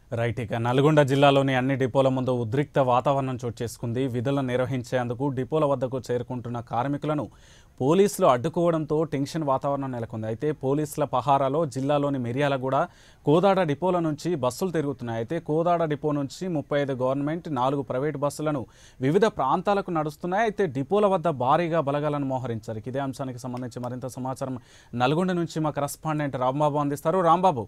Right ఇక నల్గొండ జిల్లాలోని అన్ని డిపోల ముందు ఉద్రిక్త వాతావరణం చోటు చేసుకుంది విధులను నిర్వహించేందుకు డిపోల వద్దకు చేరుకుంటున్న కార్మికులను పోలీసులు అడ్డుకోవడంతో టెన్షన్ వాతావరణం నెలకొంది అయితే పోలీసుల పహారాలో జిల్లాలోని మిర్యాలగూడ కోదాడ డిపోల నుంచి బస్సులు తిరుగుతున్నాయి అయితే కోదాడ డిపో నుంచి ముప్పై ఐదు గవర్నమెంట్ నాలుగు ప్రైవేట్ బస్సులను వివిధ ప్రాంతాలకు నడుస్తున్నాయి అయితే డిపోల వద్ద భారీగా బలగాలను మోహరించారు ఇదే అంశానికి సంబంధించి మరింత సమాచారం నల్గొండ నుంచి మా కరస్పాండెంట్ రాంబాబు అందిస్తారు రాంబాబు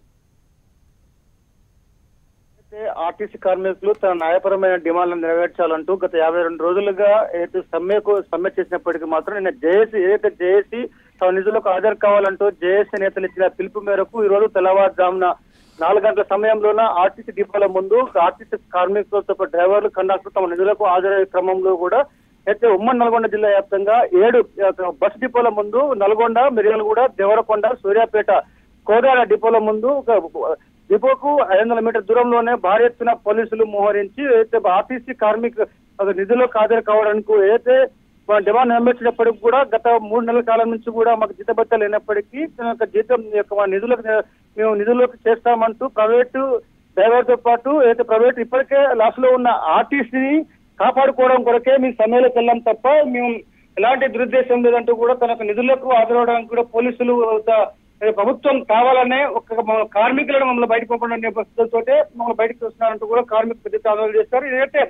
అయితే ఆర్టీసీ కార్మికులు తన న్యాయపరమైన డిమాండ్లను నెరవేర్చాలంటూ గత యాభై రెండు రోజులుగా ఏదైతే సమ్మెకు సమ్మె చేసినప్పటికీ మాత్రం నిన్న జేఏసీ ఏదైతే జేఏసీ తమ నిధులకు హాజరు కావాలంటూ జేఏసీ నేతలు ఇచ్చిన పిలుపు మేరకు ఈ రోజు తెల్లవారుజామున నాలుగు గంటల సమయంలోన ఆర్టీసీ డిపోల ముందు ఆర్టీసీ కార్మికులతో పాటు డ్రైవర్లు కండక్టర్ తమ నిధులకు హాజరయ్యే క్రమంలో కూడా అయితే ఉమ్మడి నల్గొండ జిల్లా వ్యాప్తంగా ఏడు ఆ, బస్ డిపోల ముందు నల్గొండ మిర్యాలగూడ దేవరకొండ సూర్యాపేట కోదాడ డిపోల ముందు ఒక డిపోకు ఐదు వందల మీటర్ దూరంలోనే భారీ ఎత్తున పోలీసులు మోహరించి అయితే ఆర్టీసీ కార్మిక ఒక నిధులకు హాజరు కావడానికి ఏదైతే మన డిమాండ్ నెరవేర్చినప్పటికీ కూడా గత మూడు నెలల కాలం నుంచి కూడా మాకు జీతభత్యాలు లేనప్పటికీ తన యొక్క జీతం యొక్క మా నిధులకు మేము నిధులకు చేస్తామంటూ ప్రైవేటు డ్రైవర్తో పాటు ఏదైతే ప్రైవేట్ ఇప్పటికే లాస్ లో ఉన్న ఆర్టీసీని కాపాడుకోవడం కొరకే మేము సమ్మెలోకి వెళ్ళాం తప్ప మేము ఎలాంటి దురుద్దేశం లేదంటూ కూడా తన యొక్క నిధులకు హాజరవడానికి కూడా పోలీసులు త- ప్రభుత్వం కావాలనే ఒక మన కార్మికులను మమ్మల్ని బయటకు పంపడం నేపథ్యంతో మమ్మల్ని బయటకు వస్తున్నారంటూ కూడా కార్మిక పెద్ద ఆందోళన చేస్తారు ఇదైతే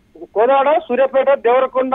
కోదాడ సూర్యాపేట దేవరకొండ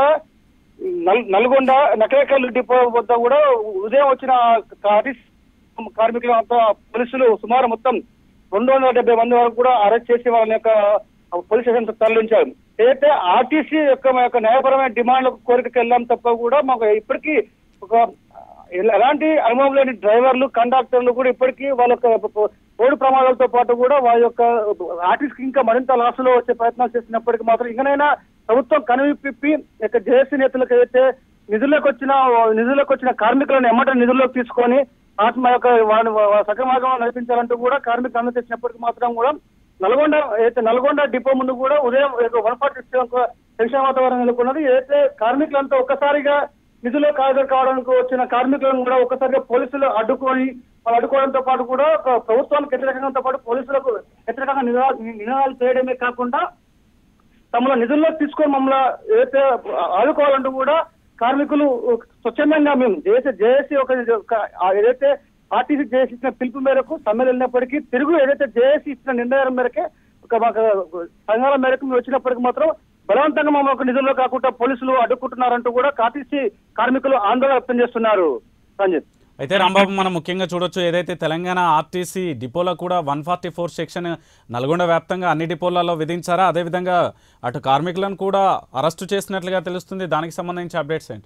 నల్- నల్గొండ నకరేకల్ డిపో వద్ద కూడా ఉదయం వచ్చిన ఆర్టీసీ కార్మికులు అంతా పోలీసులు సుమారు మొత్తం రెండు వందల డెబ్బై మంది వరకు కూడా అరెస్ట్ చేసి వాళ్ళ యొక్క పోలీస్ స్టేషన్ తరలించారు అయితే ఆర్టీసీ యొక్క మా యొక్క న్యాయపరమైన డిమాండ్లకు కోరికకి వెళ్ళాం తప్ప కూడా మాకు ఇప్పటికీ ఒక ఎల- ఎలాంటి అనుభవం లేని డ్రైవర్లు కండక్టర్లు కూడా ఇప్పటికీ వాళ్ళ యొక్క రోడ్డు ప్రమాదాలతో పాటు కూడా వాళ్ళ యొక్క ఆర్టీసీకి ఇంకా మరింత లాసులో వచ్చే ప్రయత్నాలు చేస్తున్నప్పటికీ మాత్రం ఇంకనైనా ప్రభుత్వం కనువిప్పి యొక్క జేఏసీ నేతలకు ఏదైతే నిధులకు వచ్చిన నిధులకు వచ్చిన కార్మికులను ఎమ్మట నిధుల్లోకి తీసుకొని ఆత్మ యొక్క వాడిని సక్రమార్గంలో నడిపించాలంటూ కూడా కార్మికులు అందరూ తెచ్చినప్పటికీ మాత్రం కూడా నల్గొండ అయితే నల్గొండ డిపో ముందు కూడా ఉదయం వన్ ఫార్టీ టెన్షన్ వాతావరణం నెలకొన్నది ఏదైతే కార్మికులంతా ఒక్కసారిగా నిధులో హాజరు కావడానికి వచ్చిన కార్మికులను కూడా ఒక్కసారిగా పోలీసులు అడ్డుకొని వాళ్ళు అడ్డుకోవడంతో పాటు కూడా ఒక ప్రభుత్వానికి వ్యతిరేకంగా పాటు పోలీసులకు వ్యతిరేకంగా నినా- నినాదాలు చేయడమే కాకుండా తమలో నిధుల్లో తీసుకొని మమ్మల్ని ఏదైతే ఆదుకోవాలంటూ కూడా కార్మికులు స్వచ్ఛందంగా మేము జేఏసీ జేఏసీ ఒక ఒక- ఆ ఏదైతే ఆర్టీసీ జేఏసీ ఇచ్చిన పిలుపు మేరకు సమ్మెలు వెళ్ళినప్పటికీ తిరుగు ఏదైతే జేఏసీ ఇచ్చిన నిర్ణయం మేరకే ఒక మాకు సంఘాల మేరకు మేము వచ్చినప్పటికీ మాత్రం బలవంతంగా మమ్మల్ని ఒక నిధుల్లో కాకుండా పోలీసులు అడ్డుకుంటున్నారంటూ కూడా ఆర్టీసీ కార్మికులు ఆందోళన వ్యక్తం చేస్తున్నారు సంజిత్ అయితే రాంబాబు మనం ముఖ్యంగా చూడొచ్చు ఏదైతే తెలంగాణ ఆర్టీసీ డిపోలో కూడా one forty four section Nalgonda వ్యాప్తంగా అన్ని డిపోలలో విధించారా అదేవిధంగా అటు కార్మికులను కూడా అరెస్టు చేసినట్లుగా తెలుస్తుంది దానికి సంబంధించి అప్డేట్స్ ఏంటి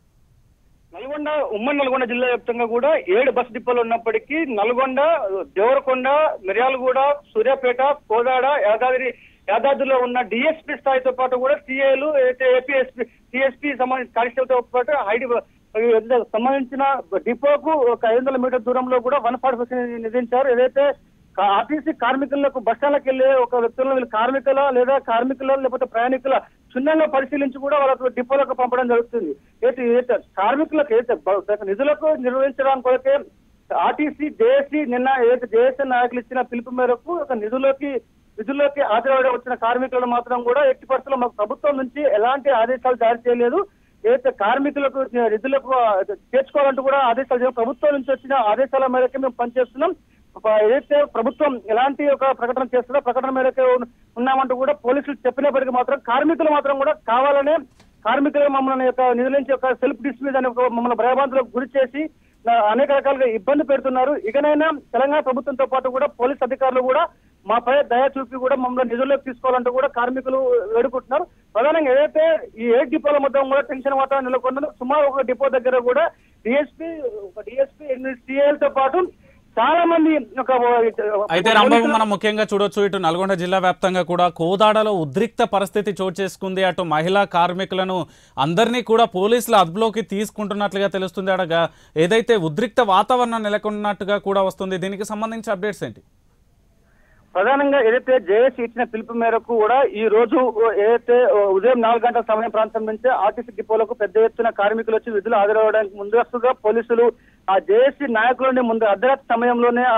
నల్గొండ ఉమ్మడి నల్గొండ జిల్లా వ్యాప్తంగా కూడా ఏడు బస్ డిపోలు ఉన్నప్పటికీ నల్గొండ దేవరకొండ మిర్యాలగూడ సూర్యాపేట కోదాడ యాదాద్రి యాదాద్రిలో ఉన్న డిఎస్పీ స్థాయితో పాటు కూడా సిఐలు అయితే ఏపీఎస్పీ సిఎస్పీ సంబంధించిన కానిస్టేబుల్తో పాటు హైడి సంబంధించిన డిపోకు ఒక ఐదు వందల మీటర్ దూరంలో కూడా వన్ ఫార్టీ పర్సెంట్ నిధించారు ఏదైతే కా- ఆర్టీసీ కార్మికులకు బస్టాలకు వెళ్ళే ఒక వ్యక్తులను వీళ్ళు కార్మికుల లేదా కార్మికుల లేకపోతే ప్రయాణికుల క్షుణ్ణంగా పరిశీలించి కూడా వాళ్ళకు డిపోలకు పంపడం జరుగుతుంది అయితే ఏదైతే కార్మికులకు ఏదైతే బ- నిధులకు నిర్వహించడానికి కొరకే ఆర్టీసీ జేఏసీ నిన్న ఏదైతే జేఏసీ నాయకులు ఇచ్చిన పిలుపు మేరకు ఒక నిధుల్లోకి విధుల్లోకి హాజరవడం వచ్చిన కార్మికులను మాత్రం కూడా ఎట్టి పరిస్థితుల్లో మాకు ప్రభుత్వం నుంచి ఎలాంటి ఆదేశాలు జారీ చేయలేదు ఏదైతే కార్మికులకు నిధులకు చేర్చుకోవాలంటూ కూడా ఆదేశాలు చేయడం ప్రభుత్వం నుంచి వచ్చిన ఆదేశాల మేరకు మేము పనిచేస్తున్నాం ఒక ఏదైతే ప్రభుత్వం ఎలాంటి ఒక ప్రకటన చేస్తుందో ప్రకటన మేరకు ఉన్నామంటూ కూడా పోలీసులు చెప్పినప్పటికీ మాత్రం కార్మికులు మాత్రం కూడా కావాలనే కార్మికులు మమ్మల్ని యొక్క నిధుల నుంచి ఒక సెల్ఫ్ డిస్మిస్ అనే ఒక మమ్మల్ని భయభ్రాంతులకు గురి చేసి ఆ, అనేక రకాలుగా ఇబ్బంది పెడుతున్నారు ఇకనైనా తెలంగాణ ప్రభుత్వంతో పాటు కూడా పోలీస్ అధికారులు కూడా మాపై దయ చూపి కూడా మమ్మల్ని నిధుల్లోకి తీసుకోవాలంటూ కూడా కార్మికులు వేడుకుంటున్నారు ప్రధానంగా ఏదైతే ఈ ఏ డిపోల మొత్తం కూడా టెన్షన్ వాతావరణం నెలకొన్నదో సుమారు ఒక డిపో దగ్గర కూడా డిఎస్పీ ఒక డిఎస్పీ సిఐలతో తో పాటు చాలా మంది ఒక అయితే రాంబాబు మనం ముఖ్యంగా చూడొచ్చు ఇటు నల్గొండ జిల్లా వ్యాప్తంగా కూడా కోదాడలో ఉద్రిక్త పరిస్థితి చోటు చేసుకుంది అటు మహిళా కార్మికులను అందరినీ కూడా పోలీసులు అదుపులోకి తీసుకుంటున్నట్లుగా తెలుస్తుంది అడగా ఏదైతే ఉద్రిక్త వాతావరణం నెలకొన్నట్టుగా కూడా వస్తుంది దీనికి సంబంధించి అప్డేట్స్ ఏంటి ప్రధానంగా ఏదైతే జేఏసీ ఇచ్చిన పిలుపు మేరకు కూడా ఈ రోజు ఏదైతే ఉదయం నాలుగు గంటల సమయం ప్రాంతం నుంచే ఆర్టీసీ డిపోలకు పెద్ద ఎత్తున కార్మికులు వచ్చి విధులు హాజరవడానికి ముందస్తుగా పోలీసులు ఆ జేఏసీ నాయకులని ముందు అర్ధరాత్రి సమయంలోనే ఆ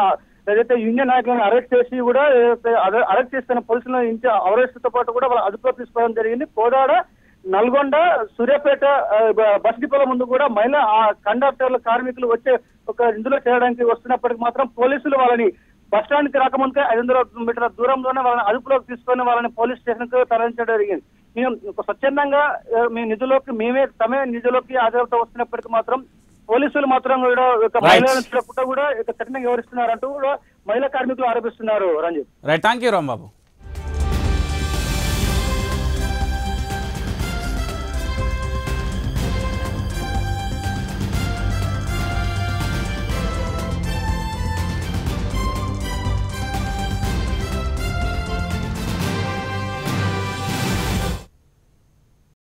ఏదైతే యూనియన్ నాయకులను అరెస్ట్ చేసి కూడా ఏదైతే అరె- అరెస్ట్ చేస్తున్న పోలీసులను ఇంటి అరెస్ట్ తో పాటు కూడా వాళ్ళ అదుపులో తీసుకోవడం జరిగింది కోదాడ నల్గొండ సూర్యాపేట ఆ, బ- బస్ డిపోల ముందు కూడా మహిళా ఆ కండక్టర్ల కార్మికులు వచ్చే ఒక ఇందులో చేరడానికి వస్తున్నప్పటికీ మాత్రం పోలీసులు వాళ్ళని బస్ స్టాండ్ కి రాకముందుకే ఐదు వందల మీటర్ల దూరంలోనే వాళ్ళని అదుపులోకి తీసుకొని వాళ్ళని పోలీస్ స్టేషన్ కు తరలించడం జరిగింది మేము ఒక స్వచ్ఛందంగా ఆ, మీ నిధులోకి మేమే తమే నిధులోకి హాజరుతో వస్తున్నప్పటికీ మాత్రం పోలీసులు మాత్రం కూడా ఒక Right. మహిళలను చూడకుండా కూడా ఇక కఠినంగా వివరిస్తున్నారంటూ కూడా మహిళా కార్మికులు ఆరోపిస్తున్నారు Ranjith right thank you Rambabu